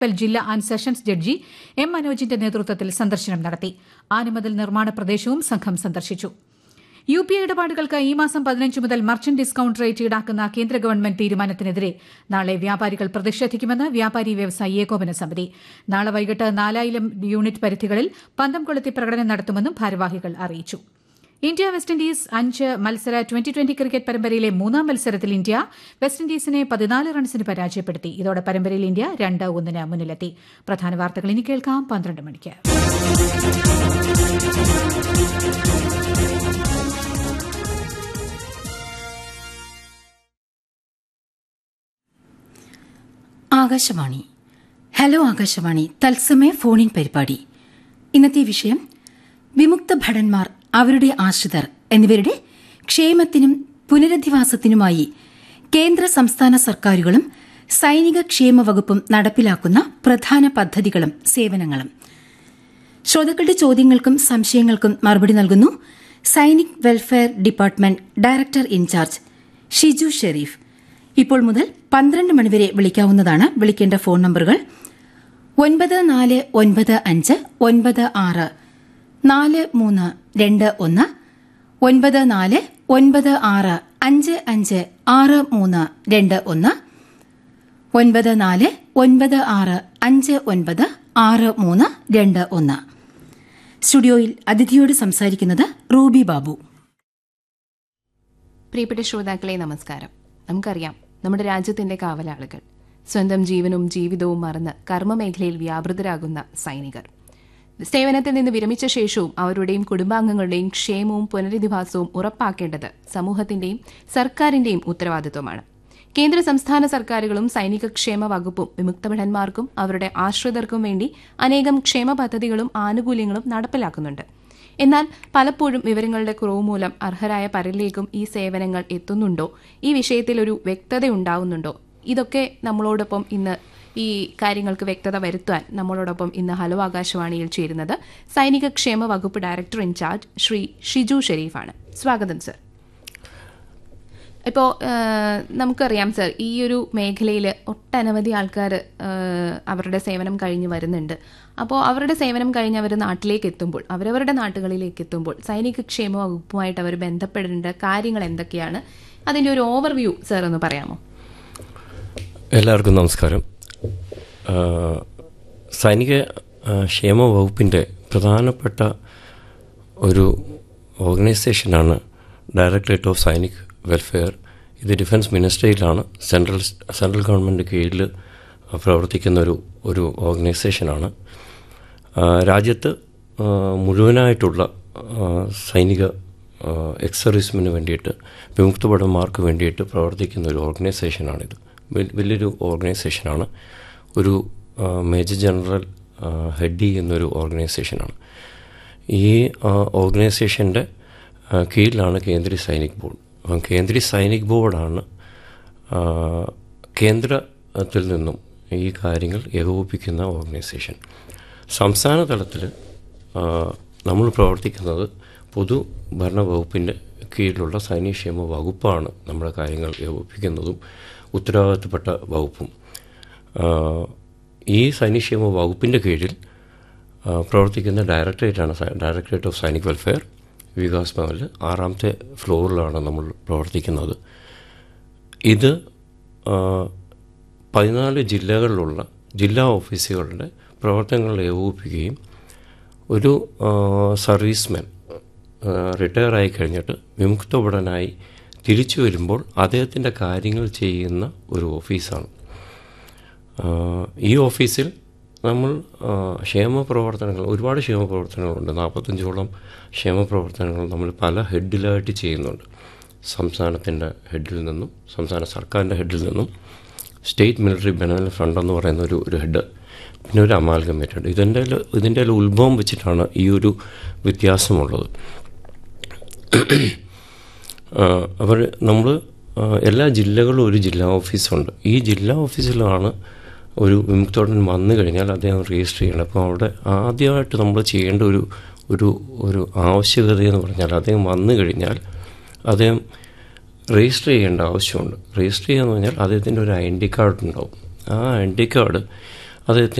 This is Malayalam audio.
മുനിസിപ്പൽ ജില്ലാ ആൻഡ് സെഷൻസ് ജഡ്ജി എം മനോജിന്റെ നേതൃത്വത്തിൽ സന്ദർശനം നടത്തി ആനമതിൽ നിർമ്മാണ പ്രദേശവും സംഘം സന്ദർശിച്ചു യു പി ഐ ഇടപാടുകൾക്ക് ഈ മാസം പതിനഞ്ച് മുതൽ മർച്ചന്റ് ഡിസ്കൌണ്ട് റേറ്റ് ഈടാക്കുന്ന കേന്ദ്ര ഗവൺമെന്റ് തീരുമാനത്തിനെതിരെ നാളെ വ്യാപാരികൾ പ്രതിഷേധിക്കുമെന്ന് വ്യാപാരി വ്യവസായി ഏകോപന സമിതി നാളെ വൈകിട്ട് നാലായിരം യൂണിറ്റ് പരിധികളിൽ പന്തം കൊളുത്തി പ്രകടനം നടത്തുമെന്നും ഭാരവാഹികൾ അറിയിച്ചു ഇന്ത്യ വെസ്റ്റ് ഇൻഡീസ് അഞ്ച് മത്സര ട്വന്റി ട്വന്റി ക്രിക്കറ്റ് പരമ്പരയിലെ മൂന്നാം മത്സരത്തിൽ ഇന്ത്യ വെസ്റ്റ് ഇൻഡീസിനെ പതിനാല് റൺസിന് പരാജയപ്പെടുത്തി ഇതോടെ പരമ്പരയിൽ ഇന്ത്യ രണ്ട് ഒന്നിന് മുന്നിലെത്തി പ്രധാന വാർത്തകൾ ഇനി കേൾക്കാം പന്ത്രണ്ട് മണിക്ക് ആകാശവാണി ഹലോ ആകാശവാണി തത്സമയ ഫോണിൻ പരിപാടി ഇന്നത്തെ വിഷയം വിമുക്ത ഭടന്മാർ അവരുടെ ആശ്രിതർ എന്നിവരുടെ ക്ഷേമത്തിനും പുനരധിവാസത്തിനുമായി കേന്ദ്ര സംസ്ഥാന സർക്കാരുകളും സൈനിക ക്ഷേമ വകുപ്പും നടപ്പിലാക്കുന്ന പ്രധാന പദ്ധതികളും സേവനങ്ങളും ശ്രോതാക്കളുടെ ചോദ്യങ്ങൾക്കും സംശയങ്ങൾക്കും മറുപടി നൽകുന്നു Sainik welfare department director incharge Shiju Shereef ഇപ്പോൾ മുതൽ പന്ത്രണ്ട് മണിവരെ വിളിക്കാവുന്നതാണ് വിളിക്കേണ്ട ഫോൺ നമ്പറുകൾ ഒൻപത് നാല് ഒൻപത് അഞ്ച് ഒൻപത് ആറ് നാല് മൂന്ന് രണ്ട് ഒന്ന് ഒൻപത് നാല് ഒൻപത് ആറ് അഞ്ച് അഞ്ച് ആറ് മൂന്ന് രണ്ട് ഒന്ന് ഒൻപത് നാല് ഒൻപത് ആറ് അഞ്ച് ഒൻപത് ആറ് മൂന്ന് രണ്ട് ഒന്ന് സ്റ്റുഡിയോയിൽ അതിഥിയോട് സംസാരിക്കുന്നത് റൂബി ബാബു പ്രിയപ്പെട്ട ശ്രോതാക്കളെ നമസ്കാരം നമുക്കറിയാം നമ്മുടെ രാജ്യത്തിന്റെ കാവലാളുകൾ സ്വന്തം ജീവനും ജീവിതവും മറന്ന് കർമ്മമേഖലയിൽ വ്യാപൃതരാകുന്ന സൈനികർ സേവനത്തിൽ നിന്ന് വിരമിച്ച ശേഷവും അവരുടെയും കുടുംബാംഗങ്ങളുടെയും ക്ഷേമവും പുനരധിവാസവും ഉറപ്പാക്കേണ്ടത് സമൂഹത്തിന്റെയും സർക്കാരിന്റെയും ഉത്തരവാദിത്വമാണ് കേന്ദ്ര സംസ്ഥാന സർക്കാരുകളും സൈനിക ക്ഷേമ വകുപ്പും വിമുക്തഭടന്മാർക്കും അവരുടെ ആശ്രിതർക്കും വേണ്ടി അനേകം ക്ഷേമ പദ്ധതികളും ആനുകൂല്യങ്ങളും നടപ്പിലാക്കുന്നുണ്ട് എന്നാൽ പലപ്പോഴും വിവരങ്ങളുടെ കുറവ് മൂലം അർഹരായ പലരിലേക്കും ഈ സേവനങ്ങൾ എത്തുന്നുണ്ടോ ഈ വിഷയത്തിൽ ഒരു വ്യക്തത ഉണ്ടാവുന്നുണ്ടോ ഇതൊക്കെ നമ്മളോടൊപ്പം ഇന്ന് ഈ കാര്യങ്ങൾക്ക് വ്യക്തത വരുത്താൻ നമ്മളോടൊപ്പം ഇന്ന് ഹലോ ആകാശവാണിയിൽ ചേരുന്നത് സൈനിക ക്ഷേമ വകുപ്പ് ഡയറക്ടർ ഇൻചാർജ് ശ്രീ ഷിജു ഷെരീഫാണ് സ്വാഗതം സർ ഇപ്പോൾ നമുക്കറിയാം സർ ഈ ഒരു മേഖലയിൽ ഒട്ടനവധി ആൾക്കാർ അവരുടെ സേവനം കഴിഞ്ഞ് വരുന്നുണ്ട് അപ്പോൾ അവരുടെ സേവനം കഴിഞ്ഞ് അവർ നാട്ടിലേക്ക് എത്തുമ്പോൾ അവരവരുടെ നാട്ടുകളിലേക്ക് എത്തുമ്പോൾ സൈനിക ക്ഷേമ വകുപ്പുമായിട്ട് അവർ ബന്ധപ്പെടേണ്ട കാര്യങ്ങൾ എന്തൊക്കെയാണ് അതിൻ്റെ ഒരു ഓവർവ്യൂ സർ ഒന്ന് പറയാമോ എല്ലാവർക്കും നമസ്കാരം സൈനിക ക്ഷേമ വകുപ്പിൻ്റെ പ്രധാനപ്പെട്ട ഒരു ഓർഗനൈസേഷനാണ് ഡയറക്ടറേറ്റ് ഓഫ് സൈനിക് വെൽഫെയർ ഇത് ഡിഫൻസ് മിനിസ്ട്രിയിലാണ് സെൻട്രൽ സെൻട്രൽ ഗവൺമെൻറ് കീഴിൽ പ്രവർത്തിക്കുന്ന ഒരു ഒരു ഓർഗനൈസേഷനാണ് രാജ്യത്ത് മുഴുവനായിട്ടുള്ള സൈനിക എക്സ് സർവീസ്മിന് വേണ്ടിയിട്ട് വിമുക്ത ഭടന്മാർക്ക് വേണ്ടിയിട്ട് പ്രവർത്തിക്കുന്ന ഒരു ഓർഗനൈസേഷനാണിത് വലിയൊരു ഓർഗനൈസേഷനാണ് ഒരു മേജർ ജനറൽ ഹെഡി എന്നൊരു ഓർഗനൈസേഷനാണ് ഈ ഓർഗനൈസേഷൻ്റെ കീഴിലാണ് കേന്ദ്രീയ സൈനിക് ബോർഡ് കേന്ദ്രീയ സൈനിക് ബോർഡാണ് കേന്ദ്രത്തിൽ നിന്നും ഈ കാര്യങ്ങൾ ഏകോപിപ്പിക്കുന്ന ഓർഗനൈസേഷൻ സംസ്ഥാന തലത്തിൽ നമ്മൾ പ്രവർത്തിക്കുന്നത് പൊതു ഭരണ വകുപ്പിൻ്റെ കീഴിലുള്ള സൈനികക്ഷേമ വകുപ്പാണ് നമ്മുടെ കാര്യങ്ങൾ ഏകോപിപ്പിക്കുന്നതും ഉത്തരവാദിത്തപ്പെട്ട വകുപ്പും ഈ സൈനികക്ഷേമ വകുപ്പിൻ്റെ കീഴിൽ പ്രവർത്തിക്കുന്ന ഡയറക്ടറേറ്റാണ് directorate of Sainik welfare Vikas ഭവനിൽ ആറാമത്തെ ഫ്ലോറിലാണ് നമ്മൾ പ്രവർത്തിക്കുന്നത് ഇത് പതിനാല് ജില്ലകളിലുള്ള ജില്ലാ ഓഫീസുകളുടെ പ്രവർത്തനങ്ങൾ ഏകോപിപ്പിക്കുകയും ഒരു സർവീസ്മാൻ റിട്ടയർ ആയി കഴിഞ്ഞിട്ട് വിമുക്തഭടനായി തിരിച്ചു വരുമ്പോൾ അദ്ദേഹത്തിൻ്റെ കാര്യങ്ങൾ ചെയ്യുന്ന ഒരു ഓഫീസാണ് ഈ ഓഫീസിൽ നമ്മൾ ക്ഷേമ പ്രവർത്തനങ്ങൾ ഒരുപാട് ക്ഷേമ പ്രവർത്തനങ്ങളുണ്ട് നാൽപ്പത്തഞ്ചോളം ക്ഷേമ പ്രവർത്തനങ്ങൾ നമ്മൾ പല ഹെഡിലായിട്ട് ചെയ്യുന്നുണ്ട് സംസ്ഥാനത്തിൻ്റെ ഹെഡിൽ നിന്നും സംസ്ഥാന സർക്കാരിൻ്റെ ഹെഡിൽ നിന്നും സ്റ്റേറ്റ് മിലിറ്ററി ബെനവൽ ഫണ്ട് എന്ന് പറയുന്ന ഒരു ഒരു ഹെഡ് പിന്നെ ഒരു അമാൽഗമേറ്റ് ഉണ്ട് ഇതിൻ്റെ ഇതിൻ്റെ ഉത്ഭവം വെച്ചിട്ടാണ് ഈ ഒരു വ്യത്യാസമുള്ളത് അവർ നമ്മൾ എല്ലാ ജില്ലകളും ഒരു ജില്ലാ ഓഫീസുണ്ട് ഈ ജില്ലാ ഓഫീസിലാണ് ഒരു വിമുക്തോടൻ വന്നു കഴിഞ്ഞാൽ അദ്ദേഹം രജിസ്റ്റർ ചെയ്യണം അപ്പോൾ അവിടെ ആദ്യമായിട്ട് നമ്മൾ ചെയ്യേണ്ട ഒരു ഒരു ഒരു ആവശ്യകത എന്ന് പറഞ്ഞാൽ അദ്ദേഹം വന്നു കഴിഞ്ഞാൽ അദ്ദേഹം രജിസ്റ്റർ ചെയ്യേണ്ട ആവശ്യമുണ്ട് രജിസ്റ്റർ ചെയ്യുക എന്ന് പറഞ്ഞാൽ അദ്ദേഹത്തിൻ്റെ ഒരു ഐ ഡി കാർഡ് ഉണ്ടാവും ആ ഐ ഡി കാർഡ് അത്